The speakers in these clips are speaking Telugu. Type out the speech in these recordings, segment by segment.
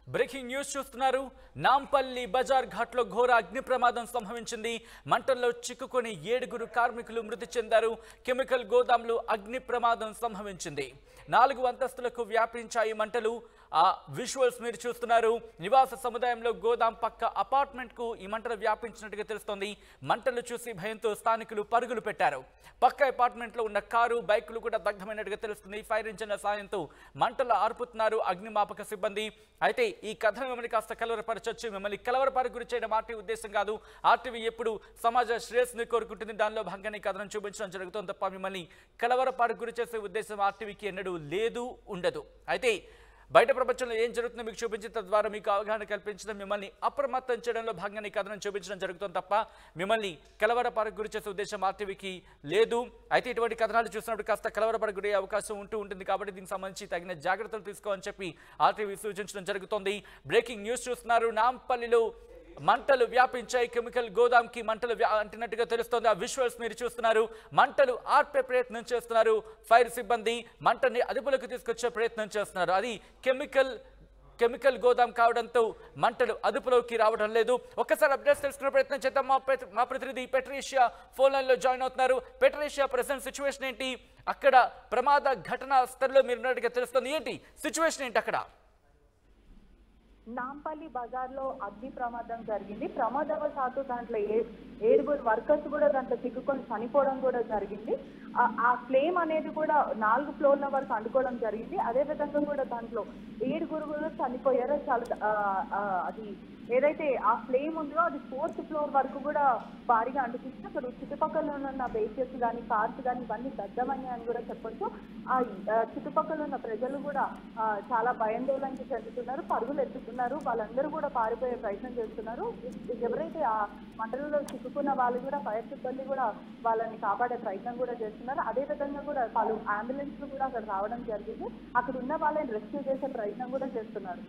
బ్రేకింగ్ న్యూస్ చూస్తున్నారు నాంపల్లి బజార్ ఘాట్లో ఘోర అగ్ని ప్రమాదం సంభవించింది మంటల్లో చిక్కుకొని ఏడుగురు కార్మికులు మృతి చెందారు కెమికల్ గోదాంలో అగ్ని ప్రమాదం సంభవించింది నాలుగు అంతస్తులకు వ్యాపించాయి మంటలు ఆ విజువల్స్ మీరు చూస్తున్నారు నివాస సముదాయంలో గోదాం పక్క అపార్ట్మెంట్ కు ఈ మంటలు వ్యాపించినట్టుగా తెలుస్తోంది మంటలు చూసి భయంతో స్థానికులు పరుగులు పెట్టారు పక్క అపార్ట్మెంట్ లో ఉన్న కారు బైకులు కూడా దగ్ధమైనట్టుగా తెలుస్తుంది ఫైర్ ఇంజిన్ల సాయంతో మంటలు ఆర్పుతున్నారు అగ్నిమాపక సిబ్బంది అయితే ఈ కథను మిమ్మల్ని కాస్త కలవరపరచొచ్చు మిమ్మల్ని కలవరపాటు గురి చేయడం ఆర్టీ ఉద్దేశం కాదు ఆర్టీవీ ఎప్పుడు సమాజ శ్రేయస్సుని కోరుకుంటుంది దానిలో భాగంగా ఈ కథనం చూపించడం జరుగుతుంది తప్ప మిమ్మల్ని కలవరపాటు గురి చేసే ఉద్దేశం ఆర్టీవీకి ఎన్నడూ లేదు ఉండదు అయితే బయట ప్రపంచంలో ఏం జరుగుతుందో మీకు చూపించి తద్వారా మీకు అవగాహన కల్పించడం మిమ్మల్ని అప్రమత్తం చేయడంలో భాగంగా ఈ కథనం చూపించడం జరుగుతుంది తప్ప మిమ్మల్ని కలవరపారకు గురి చేసే ఉద్దేశం ఆర్టీవీకి లేదు అయితే ఇటువంటి కథనాలు చూసినప్పుడు కాస్త కలవరపాటు గురయ్యే అవకాశం ఉంటూ ఉంటుంది కాబట్టి దీనికి సంబంధించి తగిన జాగ్రత్తలు తీసుకోవాలని చెప్పి ఆర్టీవీ సూచించడం జరుగుతోంది బ్రేకింగ్ న్యూస్ చూస్తున్నారు నాంపల్లిలో మంటలు వ్యాపించాయి కెమికల్ గోదాంకి మంటలు వ్యా- అంటినట్టుగా తెలుస్తోంది ఆ విజువల్స్ మీరు చూస్తున్నారు మంటలు ఆర్పే ప్రయత్నం చేస్తున్నారు ఫైర్ సిబ్బంది మంటని అదుపులోకి తీసుకొచ్చే ప్రయత్నం చేస్తున్నారు అది కెమికల్ కెమికల్ గోదాం కావడంతో మంటలు అదుపులోకి రావడం లేదు ఒక్కసారి అప్డేట్స్ తెలుసుకునే ప్రయత్నం చేద్దాం మా పెట్- మా ప్రతినిధి పెట్రీషియా ఫోన్ లైన్లో జాయిన్ అవుతున్నారు పెట్రీషియా ప్రెసెంట్ సిచ్యువేషన్ ఏంటి అక్కడ ప్రమాద ఘటనా స్థలంలో మీరు ఉన్నట్టుగా తెలుస్తుంది ఏంటి సిచ్యువేషన్ ఏంటి అక్కడ నాంపల్లి బజార్ లో అగ్ని ప్రమాదం జరిగింది ప్రమాదవశాత్తు దాంట్లో ఏ- ఏడుగురు వర్కర్స్ కూడా దాంట్లో చిక్కుకొని చనిపోవడం కూడా జరిగింది ఆ- ఆ ఫ్లేమ్ అనేది కూడా నాలుగు ఫ్లోర్ల వరకు అంటుకోవడం జరిగింది అదే విధంగా కూడా దాంట్లో ఏడుగురు కూడా చనిపోయారు చాలా ఆ, ఆ, అది ఏదైతే ఆ ఫ్లేమ్ ఉందో అది ఫోర్త్ ఫ్లోర్ వరకు కూడా భారీగా అంటుకుంటుంది అక్కడ చుట్టుపక్కల ఉన్న బేసెస్ కానీ కార్స్ కానీ ఇవన్నీ దద్దమయ్యాయి అని కూడా చెప్పొచ్చు ఆ ఆ, చుట్టుపక్కల ఉన్న ప్రజలు కూడా ఆ, చాలా భయాందోళనకి చెందుతున్నారు పరుగులు ఎత్తుతున్నారు వాళ్ళందరూ కూడా పారిపోయే ప్రయత్నం చేస్తున్నారు ఎ- ఎవరైతే ఆ మంటలలో చిక్కుకున్న వాళ్ళు కూడా ఫైర్ సిబ్బంది కూడా వాళ్ళని కాపాడే ప్రయత్నం కూడా చేస్తున్నారు అదే విధంగా కూడా పలు అంబులెన్స్లు కూడా అక్కడ రావడం జరిగింది అక్కడ ఉన్న వాళ్ళని రెస్క్యూ చేసే ప్రయత్నం కూడా చేస్తున్నారు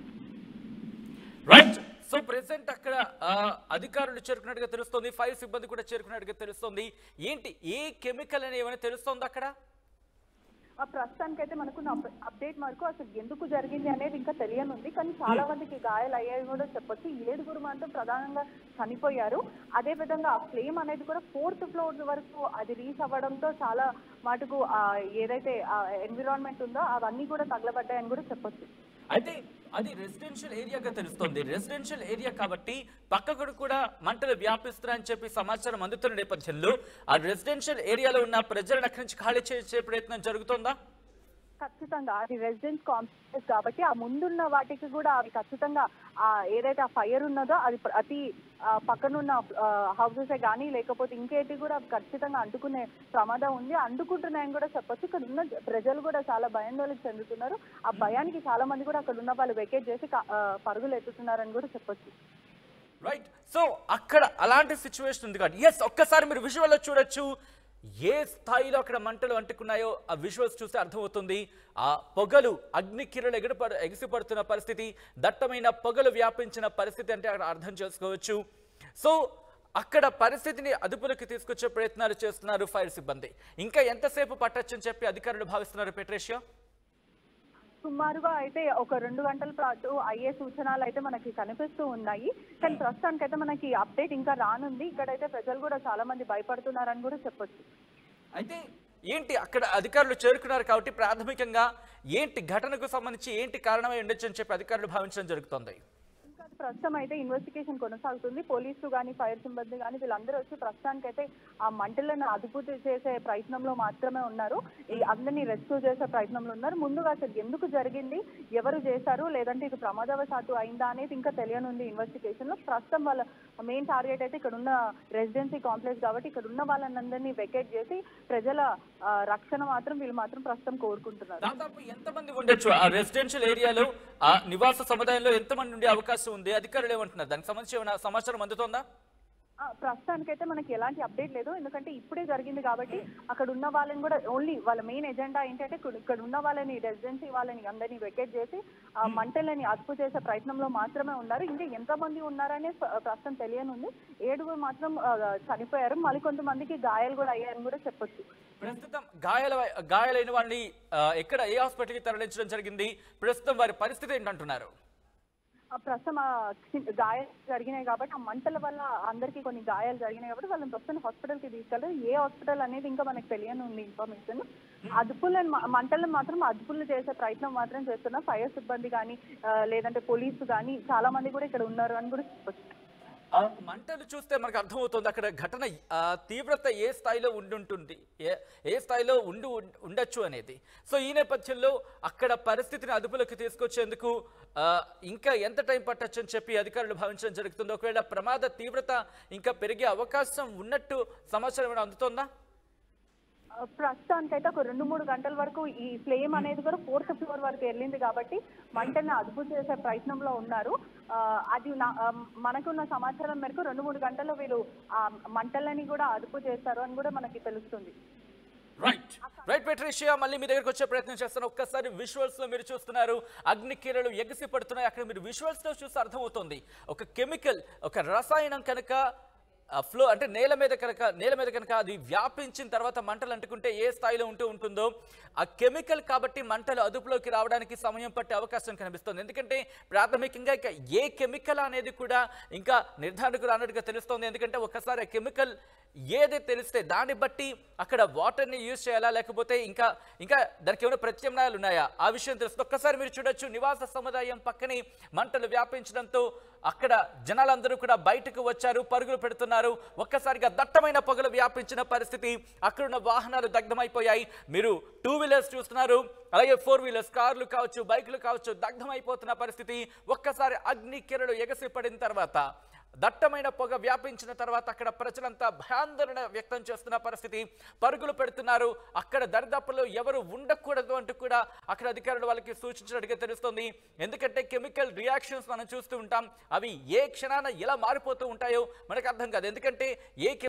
రైట్ సో ప్రెసెంట్ అక్కడ ఆ, అధికారులు చేరుకున్నట్టుగా తెలుస్తోంది ఫైర్ సిబ్బంది కూడా చేరుకున్నట్టుగా తెలుస్తోంది ఏంటి ఏ కెమికల్ అని ఏమైనా తెలుస్తోంది అక్కడ ఆ ప్రస్తుతానికైతే మనకున్న అప్- అప్డేట్ వరకు అసలు ఎందుకు జరిగింది అనేది ఇంకా తెలియనుంది కానీ చాలా మందికి గాయాలు అయ్యాయి కూడా చెప్పొచ్చు ఏడుగురు మాత్రం ప్రధానంగా చనిపోయారు అదే విధంగా ఆ ఫ్లేమ్ అనేది కూడా ఫోర్త్ ఫ్లోర్ వరకు అది రీచ్ అవ్వడంతో చాలా మటుకు ఆ ఏదైతే ఎన్విరాన్మెంట్ ఉందో అవన్నీ కూడా తగలబడ్డాయని కూడా చెప్పొచ్చు అయితే అది రెసిడెన్షియల్ ఏరియాగా తెలుస్తోంది రెసిడెన్షియల్ ఏరియా కాబట్టి పక్కకు కూడా మంటలు వ్యాపిస్తున్నాయని చెప్పి సమాచారం అందుతున్న నేపథ్యంలో ఆ రెసిడెన్షియల్ ఏరియాలో ఉన్న ప్రజలను అక్కడి నుంచి ఖాళీ చేసే ప్రయత్నం జరుగుతోందా ఖచ్చితంగా అది రెసిడెన్స్ కాంప్లెక్స్ కాబట్టి ఆ ముందున్న వాటికి కూడా అవి ఖచ్చితంగా ఆ ఏదైతే ఆ ఫైర్ ఉన్నదో అది ప్ర- అతి ఆ, పక్కనున్న హౌసెస్ కానీ లేకపోతే ఇంకేటి కూడా అవి ఖచ్చితంగా అంటుకునే ప్రమాదం ఉంది అంటుకుంటున్నాయని కూడా చెప్పొచ్చు ఇక్కడ ఉన్న ప్రజలు కూడా చాలా భయాందోళన చెందుతున్నారు ఆ భయానికి చాలా మంది కూడా అక్కడ ఉన్న వాళ్ళు వెకేట్ చేసి కా- ఆ, పరుగులు ఎత్తుతున్నారని కూడా చెప్పొచ్చు రైట్ సో అక్కడ అలాంటి సిచ్యువేషన్ ఉంది కాబట్టి ఎస్ ఒక్కసారి మీరు విజువల్లో చూడొచ్చు ఏ స్థాయిలో అక్కడ మంటలు అంటుకున్నాయో ఆ విజువల్స్ చూస్తే అర్థమవుతుంది ఆ పొగలు అగ్ని కిరణలు ఎగడపడ ఎగిసిపడుతున్న పరిస్థితి దట్టమైన పొగలు వ్యాపించిన పరిస్థితి అంటే అక్కడ అర్థం చేసుకోవచ్చు సో అక్కడ పరిస్థితిని అదుపులోకి తీసుకొచ్చే ప్రయత్నాలు చేస్తున్నారు ఫైర్ సిబ్బంది ఇంకా ఎంతసేపు పట్టొచ్చని చెప్పి అధికారులు భావిస్తున్నారు పెట్రేషియా సుమారుగా అయితే ఒక రెండు గంటల పాటు అయ్యే సూచనలు అయితే మనకి కనిపిస్తూ ఉన్నాయి కానీ ప్రస్తుతానికైతే మనకి అప్డేట్ ఇంకా రానుంది ఇక్కడైతే ప్రజలు కూడా చాలా మంది భయపడుతున్నారని కూడా చెప్పొచ్చు అయితే ఏంటి అక్కడ అధికారులు చేరుకున్నారు కాబట్టి ప్రాథమికంగా ఏంటి ఘటనకు సంబంధించి ఏంటి కారణమై ఉండొచ్చు అని చెప్పి అధికారులు భావించడం జరుగుతుంది ఇంకా ప్రస్తుతం అయితే ఇన్వెస్టిగేషన్ కొనసాగుతుంది పోలీసులు కానీ ఫైర్ సిబ్బంది కానీ వీళ్ళందరూ వచ్చి ప్రస్తుతానికైతే ఆ మంటలను అదుపు చేసే ప్రయత్నంలో మాత్రమే ఉన్నారు ఈ అందరినీ రెస్క్యూ చేసే ప్రయత్నంలో ఉన్నారు ముందుగా అసలు ఎందుకు జరిగింది ఎవరు చేశారు లేదంటే ఇది ప్రమాదవశాత్తు అయిందా అనేది ఇంకా తెలియనుంది ఇన్వెస్టిగేషన్ లో ప్రస్తుతం వాళ్ళ మెయిన్ టార్గెట్ అయితే ఇక్కడ ఉన్న రెసిడెన్సీ కాంప్లెక్స్ కాబట్టి ఇక్కడ ఉన్న వాళ్ళందరినీ వెకేట్ చేసి ప్రజల ఆ, రక్షణ మాత్రం వీళ్ళు మాత్రం ప్రస్తుతం కోరుకుంటున్నారు దాదాపు ఎంతమంది ఉండొచ్చు ఆ రెసిడెన్షియల్ ఏరియాలో ఆ నివాస సముదాయంలో ఎంతమంది ఉండే అవకాశం ఉంది అధికారులు ఏమంటున్నారు దానికి సంబంధించి ఏమైనా సమాచారం అందుతోందా ఆ, ప్రస్తుతానికైతే మనకి ఎలాంటి అప్డేట్ లేదు ఎందుకంటే ఇప్పుడే జరిగింది కాబట్టి అక్కడ ఉన్న వాళ్ళని కూడా ఓన్లీ వాళ్ళ మెయిన్ ఎజెండా ఏంటంటే ఇక్కడ- ఇక్కడ ఉన్న వాళ్ళని రెసిడెన్సీ వాళ్ళని అందరినీ వెకేట్ చేసి ఆ మంటలని అదుపు చేసే ప్రయత్నంలో మాత్రమే ఉన్నారు ఇంకా ఎంతమంది ఉన్నారనే ప్ర- ప్రస్తుతం తెలియనుంది ఏడుగురు మాత్రం ఆ, చనిపోయారు మరికొంతమందికి గాయాలు కూడా అయ్యాయని కూడా చెప్పొచ్చు ప్రస్తుతం గాయాల గాయాలైన వాళ్ళని ఆ, ఎక్కడ ఏ హాస్పిటల్కి తరలించడం జరిగింది ప్రస్తుతం వారి పరిస్థితి ఏంటంటున్నారు ఆ ప్రస్తుతం ఆ చి- గాయాలు జరిగినాయి కాబట్టి ఆ మంటల వల్ల అందరికీ కొన్ని గాయాలు జరిగినాయి కాబట్టి వాళ్ళని ప్రస్తుతం హాస్పిటల్ కి తీసుకెళ్ళారు ఏ హాస్పిటల్ అనేది ఇంకా మనకు తెలియని ఉంది ఇన్ఫర్మేషన్ అదుపులను మా- మంటలను మాత్రం అదుపులు చేసే ప్రయత్నం మాత్రం చేస్తున్నారు ఫైర్ సిబ్బంది కానీ లేదంటే పోలీసు కానీ చాలా మంది కూడా ఇక్కడ ఉన్నారు అని కూడా చెప్పొచ్చు ఆ మంటలు చూస్తే మనకు అర్థమవుతుంది అక్కడ ఘటన ఆ, తీవ్రత ఏ స్థాయిలో ఉండుంటుంది ఏ ఏ స్థాయిలో ఉండు ఉండొచ్చు అనేది సో ఈ నేపథ్యంలో అక్కడ పరిస్థితిని అదుపులోకి తీసుకొచ్చేందుకు ఆ, ఇంకా ఎంత టైం పట్టొచ్చు అని చెప్పి అధికారులు భావించడం జరుగుతుంది ఒకవేళ ప్రమాద తీవ్రత ఇంకా పెరిగే అవకాశం ఉన్నట్టు సమాచారం ఏమైనా అందుతోందా ఆ, ప్రస్తుతానికైతే ఒక రెండు మూడు గంటల వరకు ఈ ఫ్లేమ్ అనేది కూడా ఫోర్త్ ఫ్లోర్ వరకు వెళ్ళింది కాబట్టి మంటని అదుపు చేసే ప్రయత్నంలో ఉన్నారు ఆ, అది నా- ఆ, మనకున్న సమాచారం మేరకు రెండు మూడు గంటల్లో వీళ్ళు ఆ మంటలని కూడా అదుపు చేస్తారు అని కూడా మనకి తెలుస్తుంది రైట్ రైట్ పెట్రిషియా మళ్ళీ మీ దగ్గరకు వచ్చే ప్రయత్నం చేస్తాను ఒక్కసారి విజువల్స్ లో మీరు చూస్తున్నారు అగ్ని కీరలు ఎగసి పడుతున్నాయి అక్కడ మీరు విజువల్స్ లో చూస్తే అర్థమవుతుంది ఒక కెమికల్ ఒక రసాయనం కనుక ఫ్లో అంటే నేల మీద కనుక నేల మీద కనుక అది వ్యాపించిన తర్వాత మంటలు అంటుకుంటే ఏ స్థాయిలో ఉంటూ ఉంటుందో ఆ కెమికల్ కాబట్టి మంటలు అదుపులోకి రావడానికి సమయం పట్టే అవకాశం కనిపిస్తుంది ఎందుకంటే ప్రాథమికంగా ఇక ఏ కెమికల్ అనేది కూడా ఇంకా నిర్ధారణకు రానట్టుగా తెలుస్తోంది ఎందుకంటే ఒకసారి ఆ కెమికల్ ఏది తెలిస్తే దాన్ని బట్టి అక్కడ వాటర్ని యూజ్ చేయాలా లేకపోతే ఇంకా ఇంకా దానికి ఏమైనా ప్రత్యామ్నాయాలు ఉన్నాయా ఆ విషయం తెలుస్తుంది ఒక్కసారి మీరు చూడొచ్చు నివాస సముదాయం పక్కనే మంటలు వ్యాపించడంతో అక్కడ జనాలందరూ కూడా బయటకు వచ్చారు పరుగులు పెడుతున్నారు ఒక్కసారిగా దట్టమైన పొగలు వ్యాపించిన పరిస్థితి అక్కడున్న వాహనాలు దగ్ధమైపోయాయి మీరు టూ వీలర్స్ చూస్తున్నారు అలాగే ఫోర్ వీలర్స్ కార్లు కావచ్చు బైకులు కావచ్చు దగ్ధమైపోతున్న పరిస్థితి ఒక్కసారి అగ్ని కిరలు ఎగసి పడిన తర్వాత దట్టమైన పొగ వ్యాపించిన తర్వాత అక్కడ ప్రజలంతా భయాందోళన వ్యక్తం చేస్తున్న పరిస్థితి పరుగులు పెడుతున్నారు అక్కడ దరిదాపులో ఎవరు ఉండకూడదు అంటూ కూడా అక్కడ అధికారులు వాళ్ళకి సూచించినట్టుగా తెలుస్తుంది ఎందుకంటే కెమికల్ రియాక్షన్స్ మనం చూస్తూ ఉంటాం అవి ఏ క్షణాన ఎలా మారిపోతూ ఉంటాయో మనకు అర్థం కాదు ఎందుకంటే ఏ